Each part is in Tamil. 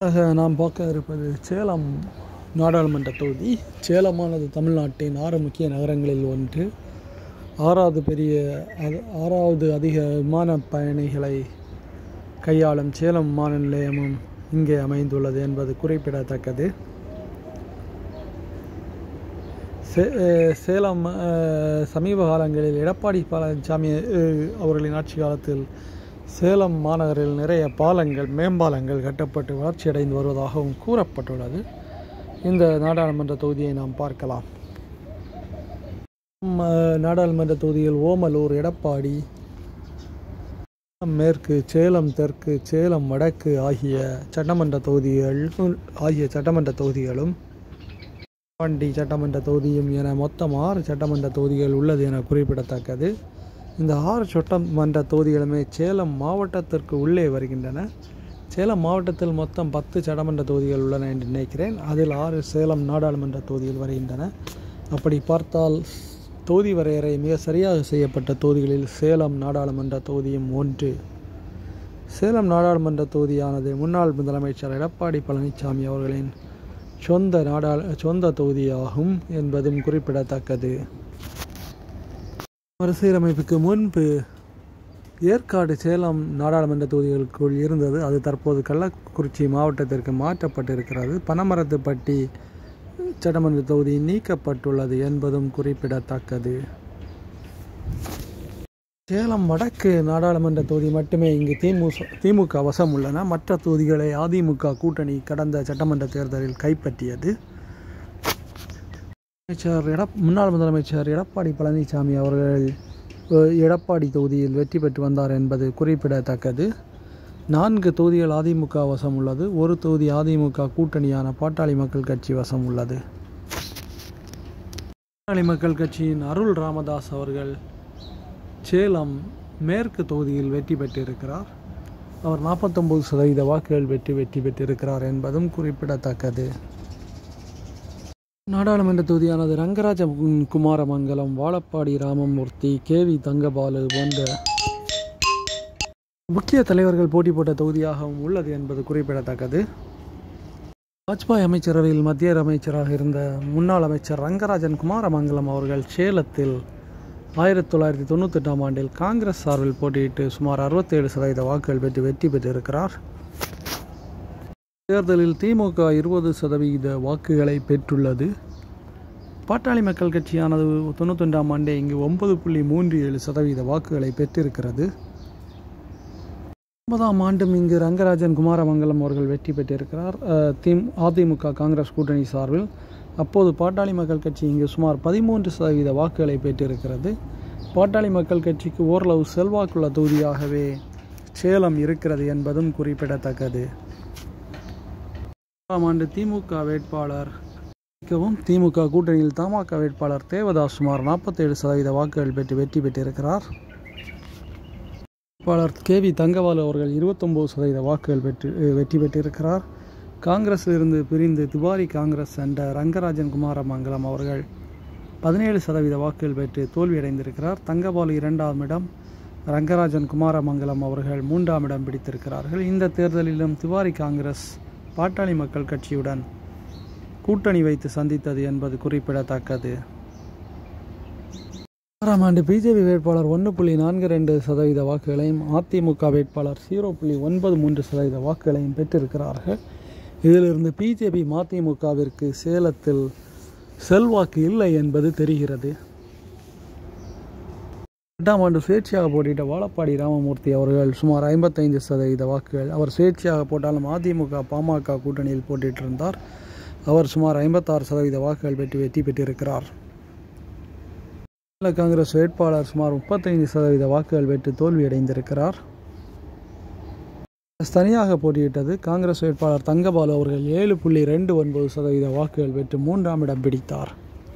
ஆக நாம் பார்க்க இருப்பது சேலம் நாடாளுமன்ற தொகுதி சேலமானது தமிழ்நாட்டின் ஆறு முக்கிய நகரங்களில் ஒன்று ஆறாவது பெரிய அது ஆறாவது அதிக விமான பயணிகளை கையாளும் சேலம் விமான நிலையமும் இங்கே அமைந்துள்ளது என்பது குறிப்பிடத்தக்கது சே அஹ் சேலம் அஹ், சமீப காலங்களில் எடப்பாடி பழனிசாமி அஹ், அவர்களின் ஆட்சி காலத்தில் சேலம் மாநகரில் நிறைய பாலங்கள் மேம்பாலங்கள் கட்டப்பட்டு வளர்ச்சியடைந்து வருவதாகவும் கூறப்பட்டுள்ளது இந்த நாடாளுமன்ற தொகுதியை நாம் பார்க்கலாம் ம, நாடாளுமன்ற தொகுதியில் ஓமலூர் எடப்பாடி மேற்கு சேலம் தெற்கு சேலம் வடக்கு ஆகிய சட்டமன்ற தொகுதிகள் ஆகிய சட்டமன்ற தொகுதிகளும் பாண்டி சட்டமன்ற தொகுதியும் என மொத்தம் ஆறு சட்டமன்ற தொகுதிகள் உள்ளது என குறிப்பிடத்தக்கது இந்த ஆறு சட்டமன்ற தொகுதிகளுமே சேலம் மாவட்டத்திற்கு உள்ளே வருகின்றன சேலம் மாவட்டத்தில் மொத்தம் பத்து சட்டமன்ற தொகுதிகள் உள்ளன என்று நினைக்கிறேன் அதில் ஆறு சேலம் நாடாளுமன்ற தொகுதிகள் வருகின்றன அப்படி பார்த்தால் தொகுதி வரையறை மிக சரியாக செய்யப்பட்ட தொகுதிகளில் சேலம் நாடாளுமன்ற தொகுதியும் ஒன்று சேலம் நாடாளுமன்ற தொகுதியானது முன்னாள் முதலமைச்சர் எடப்பாடி பழனிசாமி அவர்களின் சொந்த நாடா சொந்த தொகுதியாகும் என்பதும் குறிப்பிடத்தக்கது மறுசீரமைப்புக்கு முன்பு ஏற்காடு சேலம் நாடாளுமன்ற தொகுதிகளுக்குள் இருந்தது அது தற்போது கள்ளக்குறிச்சி மாவட்டத்திற்கு மாற்றப்பட்டிருக்கிறது பனமரத்துப்பட்டி சட்டமன்ற தொகுதி நீக்கப்பட்டுள்ளது என்பதும் குறிப்பிடத்தக்கது சேலம் வடக்கு நாடாளுமன்ற தொகுதி மட்டுமே இங்கு திமுக திமுக வசம் உள்ளன மற்ற தொகுதிகளை அதிமுக கூட்டணி கடந்த சட்டமன்ற தேர்தலில் கைப்பற்றியது அமைச்சர் எட முன்னாள் முதலமைச்சர் எடப்பாடி பழனிசாமி அவர்கள் அஹ், எடப்பாடி தொகுதியில் வெற்றி பெற்று வந்தார் என்பது குறிப்பிடத்தக்கது நான்கு தொகுதிகள் அதிமுக வசம் உள்ளது ஒரு தொகுதி அதிமுக கூட்டணியான பாட்டாளி மக்கள் கட்சி வசம் உள்ளது பாட்டாளி மக்கள் கட்சியின் அருள் ராமதாஸ் அவர்கள் சேலம் மேற்கு தொகுதியில் வெற்றி பெற்றிருக்கிறார் அவர் நாற்பத்தொம்பது சதவீத வாக்குகள் வெற்றி வெற்றி பெற்றிருக்கிறார் என்பதும் குறிப்பிடத்தக்கது நாடாளுமன்ற தொகுதியானது ரங்கராஜ குமாரமங்கலம் வாழப்பாடி ராமமூர்த்தி கேவி தங்கபாலு போன்ற முக்கிய தலைவர்கள் போட்டி போட்ட தொகுதியாகவும் உள்ளது என்பது குறிப்பிடத்தக்கது வாஜ்பாய் அமைச்சரவையில் மத்திய அமைச்சராக இருந்த முன்னாள் அமைச்சர் ரங்கராஜன் குமாரமங்கலம் அவர்கள் சேலத்தில் ஆயிரத்தி தொள்ளாயிரத்தி தொண்ணூத்தெட்டாம் ஆண்டில் காங்கிரஸ் சார்பில் போட்டியிட்டு சுமார் அறுபத்தேழு சதவீத வாக்குகள் பெற்று வெற்றி பெற்றிருக்கிறார் தேர்தலில் திமுக இருபது சதவீத வாக்குகளை பெற்றுள்ளது பாட்டாளி மக்கள் கட்சியானது தொண்ணூத்தொன்றாம் ஆண்டே இங்கு ஒன்பது புள்ளி மூன்று ஏழு சதவீத வாக்குகளை பெற்றிருக்கிறது ஒன்பதாம் ஆண்டும் இங்கு ரங்கராஜன் குமாரமங்கலம் அவர்கள் வெற்றி பெற்றிருக்கிறார் அஹ், திம் அதிமுக காங்கிரஸ் கூட்டணி சார்பில் அப்போது பாட்டாளி மக்கள் கட்சி இங்கு சுமார் பதிமூன்று சதவீத வாக்குகளை பெற்றிருக்கிறது பாட்டாளி மக்கள் கட்சிக்கு ஓரளவு செல்வாக்குள்ள தொகுதியாகவே சேலம் இருக்கிறது என்பதும் குறிப்பிடத்தக்கது ஆம் ஆண்டு திமுக வேட்பாளர் ஜெயிக்கவும் திமுக கூட்டணியில் தமாக வேட்பாளர் தேவதாஸ் சுமார் நாற்பத்தேழு சதவீத வாக்குகள் பெற்று வெற்றி பெற்றிருக்கிறார் வேட்பாளர் கே வி தங்கபாலு அவர்கள் இருபத்தொம்போது சதவீத வாக்குகள் பெற்று அஹ், வெற்றி பெற்றிருக்கிறார் காங்கிரஸிலிருந்து பிரிந்து திவாரி காங்கிரஸ் என்ற ரங்கராஜன் குமாரமங்கலம் அவர்கள் பதினேழு சதவீத வாக்குகள் பெற்று தோல்வியடைந்திருக்கிறார் தங்கபாலு இரண்டாம் இடம் ரங்கராஜன் குமாரமங்கலம் அவர்கள் மூன்றாம் இடம் பிடித்திருக்கிறார்கள் இந்த தேர்தலிலும் திவாரி காங்கிரஸ் பாட்டாளி மக்கள் கட்சியுடன் கூட்டணி வைத்து சந்தித்தது என்பது குறிப்பிடத்தக்கது ஆறாம் ஆண்டு பிஜேபி வேட்பாளர் ஒன்று புள்ளி நான்கு ரெண்டு சதவீத வாக்குகளையும் அதிமுக வேட்பாளர் ஜீரோ புள்ளி ஒன்பது மூன்று சதவீத வாக்குகளையும் பெற்றிருக்கிறார்கள் இதிலிருந்து பிஜேபி மதிமுகவிற்கு சேலத்தில் செல்வாக்கு இல்லை என்பது தெரிகிறது எட்டாம் ஆண்டு சுயேட்சையாக போட்டியிட்ட வாழப்பாடி ராமமூர்த்தி அவர்கள் சுமார் ஐம்பத்தைந்து சதவீத வாக்குகள் அவர் சுயேட்சையாக போட்டாலும் அதிமுக பாமக கூட்டணியில் போட்டியிட்டிருந்தார் அவர் சுமார் ஐம்பத்தாறு சதவீத வாக்குகள் பெற்று வெற்றி பெற்றிருக்கிறார் மாநில காங்கிரஸ் வேட்பாளர் சுமார் முப்பத்தைந்து சதவீத வாக்குகள் பெற்று தோல்வியடைந்திருக்கிறார் தனியாக போட்டியிட்டது காங்கிரஸ் வேட்பாளர் தங்கபாலு அவர்கள் ஏழு புள்ளி ரெண்டு ஒன்பது சதவீத வாக்குகள் பெற்று மூன்றாம் இடம் பிடித்தார்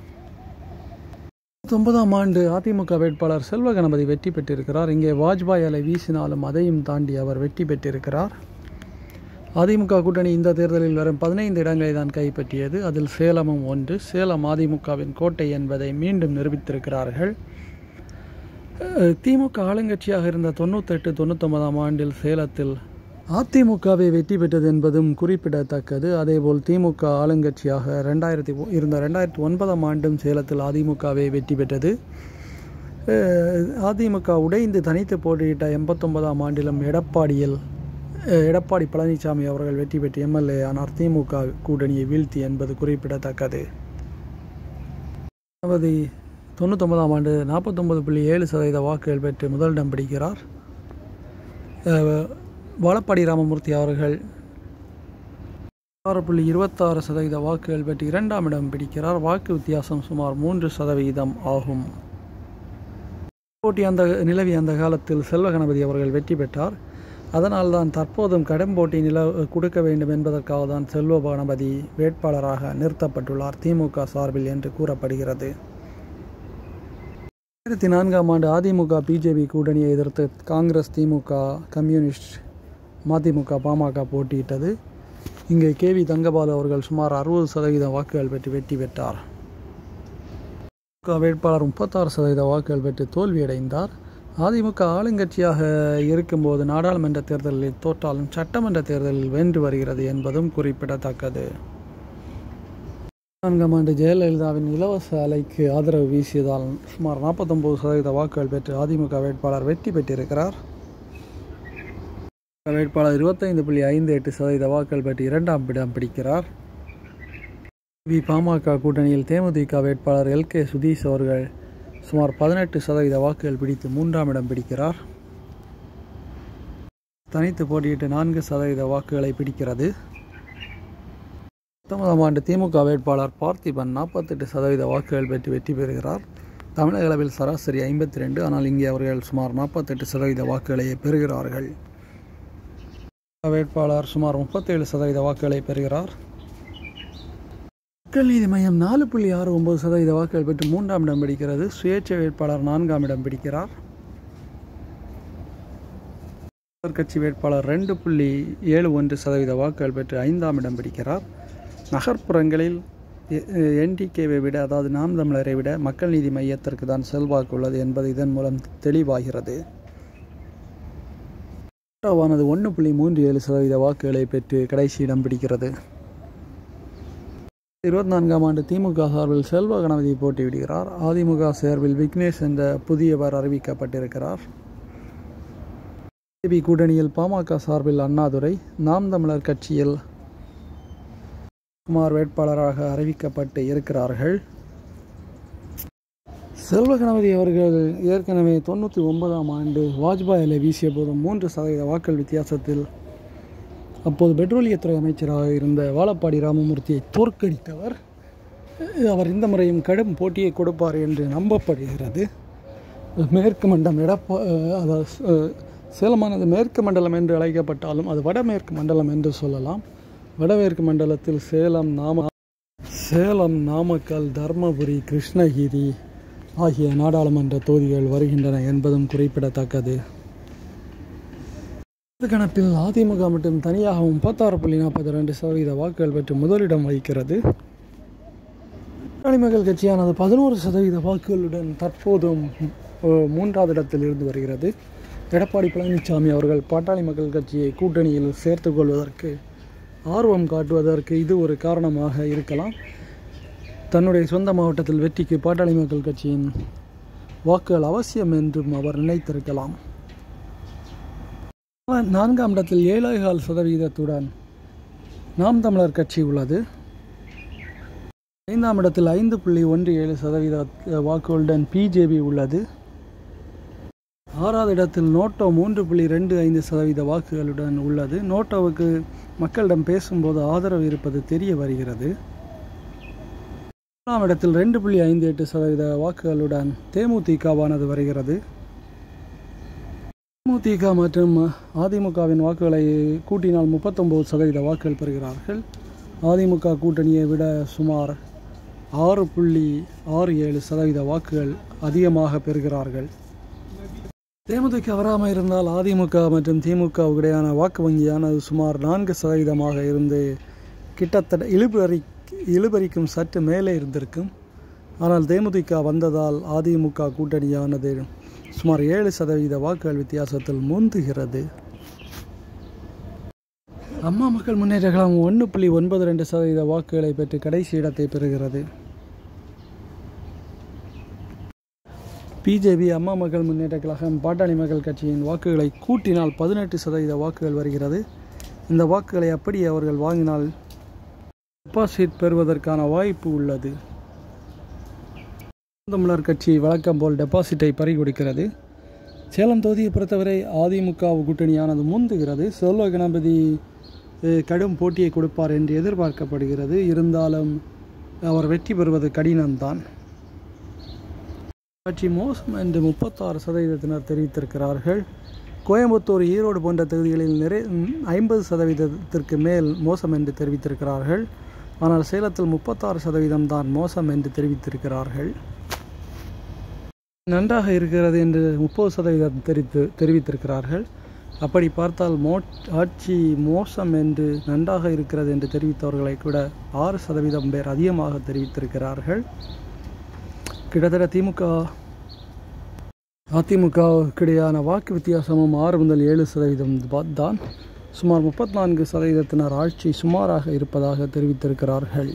ஒன்பதாம் ஆண்டு அதிமுக வேட்பாளர் செல்வ கணபதி வெற்றி பெற்றிருக்கிறார் இங்கே வாஜ்பாய் அலை வீசினாலும் அதையும் தாண்டி அவர் வெற்றி பெற்றிருக்கிறார் அதிமுக கூட்டணி இந்த தேர்தலில் வரும் பதினைந்து இடங்களை தான் கைப்பற்றியது அதில் சேலமும் ஒன்று சேலம் அதிமுகவின் கோட்டை என்பதை மீண்டும் நிரூபித்திருக்கிறார்கள் அஹ், திமுக ஆளுங்கட்சியாக இருந்த தொண்ணூத்தெட்டு தொண்ணூத்தொன்பதாம் ஆண்டில் சேலத்தில் அதிமுகவை வெற்றி பெற்றது என்பதும் குறிப்பிடத்தக்கது அதேபோல் திமுக ஆளுங்கட்சியாக ரெண்டாயிரத்தி இருந்த ரெண்டாயிரத்தி ஒன்பதாம் ஆண்டும் சேலத்தில் அதிமுகவை வெற்றி பெற்றது அஹ் அதிமுக உடைந்து தனித்து போட்டியிட்ட எண்பத்தொன்பதாம் ஆண்டிலும் எடப்பாடியில் அஹ் எடப்பாடி பழனிசாமி அவர்கள் வெற்றி பெற்று எம்எல்ஏ ஆனார் திமுக கூட்டணியை வீழ்த்தி என்பது குறிப்பிடத்தக்கது அதாவது தொண்ணூத்தொன்பதாம் ஆண்டு நாற்பத்தொம்பது புள்ளி ஏழு சதவீத வாக்குகள் பெற்று முதலிடம் பிடிக்கிறார் அஹ் வாழப்பாடி ராமமூர்த்தி அவர்கள் ஆறு புள்ளி இருபத்தாறு சதவீத வாக்குகள் பெற்று இரண்டாம் இடம் பிடிக்கிறார் வாக்கு வித்தியாசம் சுமார் மூன்று சதவீதம் ஆகும் போட்டி அந்த நிலவி அந்த காலத்தில் செல்வ கணபதி அவர்கள் வெற்றி பெற்றார் அதனால் தான் தற்போதும் கடும் போட்டி நில கொடுக்க வேண்டும் என்பதற்காக தான் செல்வ கணபதி வேட்பாளராக நிறுத்தப்பட்டுள்ளார் திமுக சார்பில் என்று கூறப்படுகிறது ரெண்டாயிரத்தி நான்காம் ஆண்டு அதிமுக பிஜேபி கூட்டணியை எதிர்த்து காங்கிரஸ் திமுக கம்யூனிஸ்ட் மதிமுக பாமக போட்டியிட்டது இங்கே கேவி தங்கபாலு அவர்கள் சுமார் அறுபது சதவீத வாக்குகள் பெற்று வெற்றி பெற்றார் திமுக வேட்பாளர் முப்பத்தாறு சதவீத வாக்குகள் பெற்று தோல்வியடைந்தார் அதிமுக ஆளுங்கட்சியாக இருக்கும்போது நாடாளுமன்ற தேர்தலில் தோற்றாலும் சட்டமன்ற தேர்தலில் வென்று வருகிறது என்பதும் குறிப்பிடத்தக்கது நான்காம் ஆண்டு ஜெயலலிதாவின் இலவச அலைக்கு ஆதரவு வீசியதால் சுமார் நாற்பத்தொம்பது சதவீத வாக்குகள் பெற்று அதிமுக வேட்பாளர் வெற்றி பெற்றிருக்கிறார் வேட்பாளர் இருபத்தைந்து புள்ளி ஐந்து எட்டு சதவீத வாக்குகள் பெற்று இரண்டாம் இடம் பிடிக்கிறார் வி பாமக கூட்டணியில் தேமுதிக வேட்பாளர் எல் கே சுதீஷ் அவர்கள் சுமார் பதினெட்டு சதவீத வாக்குகள் பிடித்து மூன்றாம் இடம் பிடிக்கிறார் தனித்து போட்டியிட்டு நான்கு சதவீத வாக்குகளை பிடிக்கிறது பத்தொன்பதாம் ஆண்டு திமுக வேட்பாளர் பார்த்திபன் நாற்பத்தெட்டு சதவீத வாக்குகள் பெற்று வெற்றி பெறுகிறார் தமிழக அளவில் சராசரி ஐம்பத்தி ரெண்டு ஆனால் இங்கே அவர்கள் சுமார் நாற்பத்தெட்டு சதவீத வாக்குகளை பெறுகிறார்கள் வேட்பாளர் சுமார் முப்பத்தேழு சதவீத வாக்குகளை பெறுகிறார் மக்கள் நீதி மையம் நாலு புள்ளி ஆறு ஒன்பது சதவீத வாக்குகள் பெற்று மூன்றாம் இடம் பிடிக்கிறது சுயேட்சை வேட்பாளர் நான்காம் இடம் பிடிக்கிறார் கட்சி வேட்பாளர் ரெண்டு புள்ளி ஏழு ஒன்று சதவீத வாக்குகள் பெற்று ஐந்தாம் இடம் பிடிக்கிறார் நகர்ப்புறங்களில் என்டிகேவை விட அதாவது நாம் தமிழரை விட மக்கள் நீதி மையத்திற்கு தான் செல்வாக்கு உள்ளது என்பது இதன் மூலம் தெளிவாகிறது ஆனது ஒன்று புள்ளி மூன்று ஏழு சதவீத வாக்குகளை பெற்று கடைசி இடம் பிடிக்கிறது இருபத்தி நான்காம் ஆண்டு திமுக சார்பில் செல்வ கணபதி போட்டியிடுகிறார் அதிமுக சார்பில் விக்னேஷ் என்ற புதியவர் அறிவிக்கப்பட்டிருக்கிறார் பிஜேபி கூட்டணியில் பாமக சார்பில் அண்ணாதுரை நாம் தமிழர் கட்சியில் குமார் வேட்பாளராக அறிவிக்கப்பட்டு இருக்கிறார்கள் செல்வ கணபதி அவர்கள் ஏற்கனவே தொண்ணூற்றி ஒன்பதாம் ஆண்டு வாஜ்பாயில் வீசிய போது மூன்று சதவீத வாக்கள் வித்தியாசத்தில் அப்போது பெட்ரோலியத்துறை அமைச்சராக இருந்த வாழப்பாடி ராமமூர்த்தியை தோற்கடித்தவர் அவர் இந்த முறையும் கடும் போட்டியை கொடுப்பார் என்று நம்பப்படுகிறது மேற்கு மண்டம் எடப்பா அதாவது சேலமானது மேற்கு மண்டலம் என்று அழைக்கப்பட்டாலும் அது வடமேற்கு மண்டலம் என்று சொல்லலாம் வடமேற்கு மண்டலத்தில் சேலம் நாம சேலம் நாமக்கல் தர்மபுரி கிருஷ்ணகிரி ஆகிய நாடாளுமன்ற தொகுதிகள் வருகின்றன என்பதும் குறிப்பிடத்தக்கது கணக்கில் அதிமுக மட்டும் தனியாக முப்பத்தாறு புள்ளி நாற்பத்தி ரெண்டு சதவீத வாக்குகள் பெற்று முதலிடம் வகிக்கிறது கூட்டாளி மக்கள் கட்சியானது பதினோரு சதவீத வாக்குகளுடன் தற்போதும் மூன்றாவது இடத்தில் இருந்து வருகிறது எடப்பாடி பழனிசாமி அவர்கள் பாட்டாளி மக்கள் கட்சியை கூட்டணியில் சேர்த்து கொள்வதற்கு ஆர்வம் காட்டுவதற்கு இது ஒரு காரணமாக இருக்கலாம் தன்னுடைய சொந்த மாவட்டத்தில் வெற்றிக்கு பாட்டாளி மக்கள் கட்சியின் வாக்குகள் அவசியம் என்றும் அவர் நினைத்திருக்கலாம் நான்காம் இடத்தில் ஏழேகால் சதவீதத்துடன் நாம் தமிழர் கட்சி உள்ளது ஐந்தாம் இடத்தில் ஐந்து புள்ளி ஒன்று ஏழு சதவீத வாக்குகளுடன் பிஜேபி உள்ளது ஆறாவது இடத்தில் நோட்டோ மூன்று புள்ளி ரெண்டு ஐந்து சதவீத வாக்குகளுடன் உள்ளது நோட்டோவுக்கு மக்களிடம் பேசும்போது ஆதரவு இருப்பது தெரிய வருகிறது முதலாம் இடத்தில் ரெண்டு புள்ளி ஐந்து எட்டு சதவீத வாக்குகளுடன் தேமுதிகவானது வருகிறது தேமுதிக மற்றும் அதிமுகவின் வாக்குகளை கூட்டினால் முப்பத்தொம்பது சதவீத வாக்குகள் பெறுகிறார்கள் அதிமுக கூட்டணியை விட சுமார் ஆறு புள்ளி ஆறு ஏழு சதவீத வாக்குகள் அதிகமாக பெறுகிறார்கள் தேமுதிக வராமல் இருந்தால் அதிமுக மற்றும் திமுக இடையான வாக்கு வங்கியானது சுமார் நான்கு சதவீதமாக இருந்து கிட்டத்தட்ட இழுபறி இழுபறிக்கும் சற்று மேலே இருந்திருக்கும் ஆனால் தேமுதிக வந்ததால் அதிமுக கூட்டணியானது சுமார் ஏழு சதவீத வாக்குகள் வித்தியாசத்தில் முந்துகிறது அம்மா மக்கள் முன்னேற்ற கழகம் ஒன்று புள்ளி ஒன்பது ரெண்டு சதவீத வாக்குகளை பெற்று கடைசி இடத்தை பெறுகிறது பிஜேபி அம்மா மக்கள் முன்னேற்ற கழகம் பாட்டாளி மக்கள் கட்சியின் வாக்குகளை கூட்டினால் பதினெட்டு சதவீத வாக்குகள் வருகிறது இந்த வாக்குகளை அப்படி அவர்கள் வாங்கினால் டெபாசிட் பெறுவதற்கான வாய்ப்பு உள்ளது தமிழர் கட்சி வழக்கம் போல் டெபாசிட்டை பறிகொடுக்கிறது சேலம் தொகுதியை பொறுத்தவரை அதிமுக கூட்டணியானது முந்துகிறது செல்வ கணபதி அஹ், கடும் போட்டியை கொடுப்பார் என்று எதிர்பார்க்கப்படுகிறது இருந்தாலும் அவர் வெற்றி பெறுவது கடினம்தான் கட்சி மோசம் என்று முப்பத்தாறு சதவீதத்தினர் தெரிவித்திருக்கிறார்கள் கோயம்புத்தூர் ஈரோடு போன்ற தொகுதிகளில் நிறை ஐம்பது சதவீதத்திற்கு மேல் மோசம் என்று தெரிவித்திருக்கிறார்கள் ஆனால் சேலத்தில் முப்பத்தாறு சதவீதம் தான் மோசம் என்று தெரிவித்திருக்கிறார்கள் நன்றாக இருக்கிறது என்று முப்பது சதவீதம் தெரிவித்து தெரிவித்திருக்கிறார்கள் அப்படி பார்த்தால் மோ ஆட்சி மோசம் என்று நன்றாக இருக்கிறது என்று தெரிவித்தவர்களை கூட ஆறு சதவீதம் பேர் அதிகமாக தெரிவித்திருக்கிறார்கள் கிட்டத்தட்ட திமுக அதிமுகவுக்கிடையான வாக்கு வித்தியாசமும் ஆறு முதல் ஏழு சதவீதம் பா- தான் சுமார் முப்பத்தி நான்கு சதவீதத்தினர் ஆட்சி சுமாராக இருப்பதாக தெரிவித்திருக்கிறார்கள்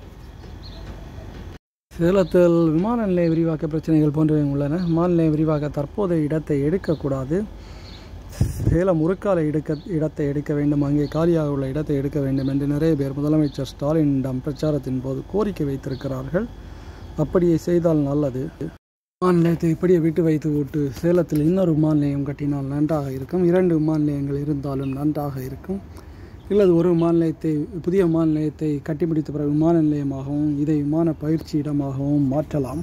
சேலத்தில் விமான நிலைய விரிவாக்க பிரச்சனைகள் போன்றவை உள்ளன விமான நிலைய விரிவாக்க தற்போதைய இடத்தை எடுக்கக்கூடாது சேலம் உருக்கால எடுக்க இடத்தை எடுக்க வேண்டும் அங்கே காலியாக உள்ள இடத்தை எடுக்க வேண்டும் என்று நிறைய பேர் முதலமைச்சர் ஸ்டாலினிடம் பிரச்சாரத்தின் போது கோரிக்கை வைத்திருக்கிறார்கள் அப்படியே செய்தால் நல்லது விமான நிலையத்தை இப்படியே விட்டு வைத்து விட்டு சேலத்தில் இன்னொரு விமான நிலையம் கட்டினால் நன்றாக இருக்கும் இரண்டு விமான நிலையங்கள் இருந்தாலும் நன்றாக இருக்கும் இல்லது ஒரு விமான நிலையத்தை புதிய விமான நிலையத்தை கட்டிப்பிடித்த பிறகு விமான நிலையமாகவும் இதை விமான பயிற்சி இடமாகவும் மாற்றலாம்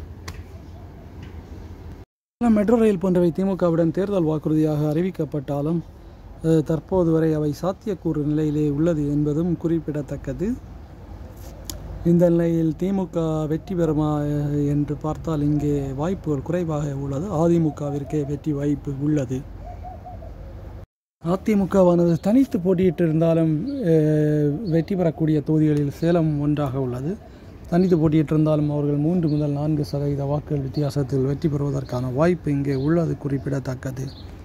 சேலம் மெட்ரோ ரயில் போன்றவை திமுகவுடன் தேர்தல் வாக்குறுதியாக அறிவிக்கப்பட்டாலும் அஹ், தற்போது வரை அவை சாத்தியக்கூறு நிலையிலே உள்ளது என்பதும் குறிப்பிடத்தக்கது இந்த நிலையில் திமுக வெற்றி பெறுமா அஹ், என்று பார்த்தால் இங்கே வாய்ப்புகள் குறைவாக உள்ளது அதிமுகவிற்கே வெற்றி வாய்ப்பு உள்ளது அதிமுகவானது தனித்து போட்டியிட்டு இருந்தாலும் அஹ், வெற்றி பெறக்கூடிய தொகுதிகளில் சேலம் ஒன்றாக உள்ளது தனித்து போட்டியிட்டு இருந்தாலும் அவர்கள் மூன்று முதல் நான்கு சதவீத வாக்குகள் வித்தியாசத்தில் வெற்றி பெறுவதற்கான வாய்ப்பு இங்கே உள்ளது குறிப்பிடத்தக்கது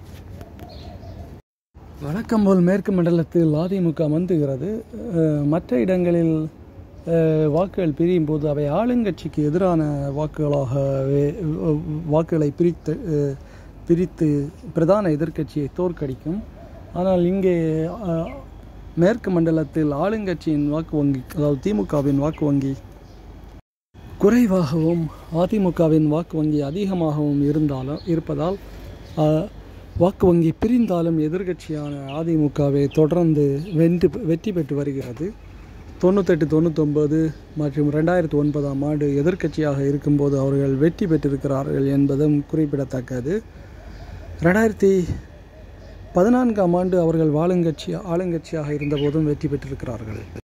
வழக்கம் போல் மேற்கு மண்டலத்தில் அதிமுக மந்துகிறது அஹ், மற்ற இடங்களில் அஹ், வாக்குகள் பிரியும் போது அவை ஆளுங்கட்சிக்கு எதிரான வாக்குகளாகவே அஹ், வாக்குகளை பிரித்து அஹ், பிரித்து பிரதான எதிர்க்கட்சியை தோற்கடிக்கும் ஆனால் இங்கே அஹ், மேற்கு மண்டலத்தில் ஆளுங்கட்சியின் வாக்கு வங்கி அதாவது திமுகவின் வாக்கு வங்கி குறைவாகவும் அதிமுகவின் வாக்கு வங்கி அதிகமாகவும் இருந்தாலும் இருப்பதால் அஹ், வாக்கு வங்கி பிரிந்தாலும் எதிர்க்கட்சியான அதிமுகவை தொடர்ந்து வென்று வெற்றி பெற்று வருகிறது தொண்ணூத்தெட்டு தொண்ணூத்தொம்பது மற்றும் ரெண்டாயிரத்தி ஒன்பதாம் ஆண்டு எதிர்க்கட்சியாக இருக்கும்போது அவர்கள் வெற்றி பெற்றிருக்கிறார்கள் என்பதும் குறிப்பிடத்தக்கது ரெண்டாயிரத்தி பதினான்காம் ஆண்டு அவர்கள் வாழுங்கட்சி ஆளுங்கட்சியாக இருந்தபோதும் வெற்றி பெற்றிருக்கிறார்கள்